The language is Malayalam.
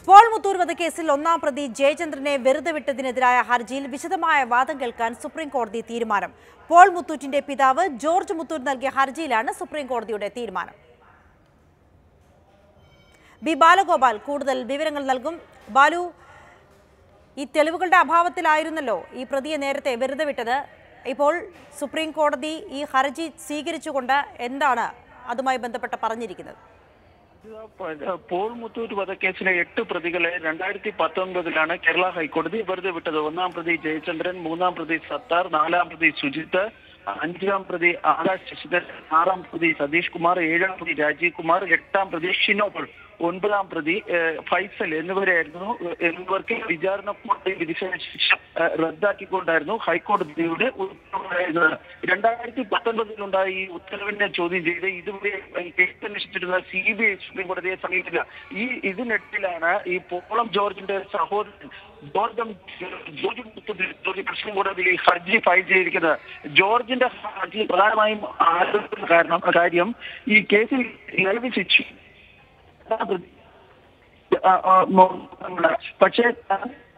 പോൾ മുത്തൂർ വധക്കേസിൽ ഒന്നാം പ്രതി ജയചന്ദ്രനെ വെറുതെ വിട്ടതിനെതിരായ ഹർജിയിൽ വിശദമായ വാദം കേൾക്കാൻ സുപ്രീം കോടതി തീരുമാനം പോൾ മുത്തൂറ്റിന്റെ പിതാവ് ജോർജ് മുത്തൂർ നൽകിയ ഹർജിയിലാണ് സുപ്രീം കോടതിയുടെ തീരുമാനം ബി ബാലഗോപാൽ കൂടുതൽ വിവരങ്ങൾ നൽകും ബാലു ഈ തെളിവുകളുടെ അഭാവത്തിലായിരുന്നല്ലോ ഈ പ്രതിയെ നേരത്തെ വെറുതെ വിട്ടത് ഇപ്പോൾ സുപ്രീം കോടതി ഈ ഹർജി സ്വീകരിച്ചുകൊണ്ട് എന്താണ് അതുമായി ബന്ധപ്പെട്ട് പറഞ്ഞിരിക്കുന്നത് പോൾ മുത്തൂറ്റ് വധക്കേസിലെ എട്ട് പ്രതികളെ രണ്ടായിരത്തി പത്തൊൻപതിലാണ് കേരള ഹൈക്കോടതി വെറുതെ വിട്ടത് ഒന്നാം പ്രതി ജയചന്ദ്രൻ മൂന്നാം പ്രതി സത്താർ നാലാം പ്രതി സുജിത്ത് അഞ്ചാം പ്രതി ആകാശ് ശശിധരൻ ആറാം പ്രതി സതീഷ് കുമാർ ഏഴാം പ്രതി രാജീവ് കുമാർ എട്ടാം പ്രതി ഷിനോബൾ ഒൻപതാം പ്രതി ഏഹ്, ഫൈസൽ എന്നിവരായിരുന്നു ഏഹ്, എന്നിവർക്ക് വിചാരണ കോടതി വിധിച്ച ശിക്ഷ ഏഹ്, റദ്ദാക്കിക്കൊണ്ടായിരുന്നു ഹൈക്കോടതിയുടെ ഉത്തരവുണ്ടായിരുന്നത് രണ്ടായിരത്തി പത്തൊൻപതിലുണ്ടായ ഈ ഉത്തരവിനെ ചോദ്യം ചെയ്ത് ഇതുവരെ ഈ കേസ് അന്വേഷിച്ചിരുന്ന സി ബി ഐ സുപ്രീം കോടതിയെ സമീപിച്ചില്ല ഈ ഇതിനിടയിലാണ് ഈ പോളം ജോർജിന്റെ സഹോദരൻ ജോർജ് ജോർജ് മുത്തത്തിൽ ജോർജ് സുപ്രീം കോടതിയിൽ ഈ ഹർജി ഫയൽ ചെയ്തിരിക്കുന്നത് ജോർജിന്റെ ഹർജി പ്രധാനമായും ആരോപിക്കുന്ന കാരണം കാര്യം ഈ കേസിൽ നിലവിൽ ശിക്ഷ ആ, ആ, മോ- പക്ഷേ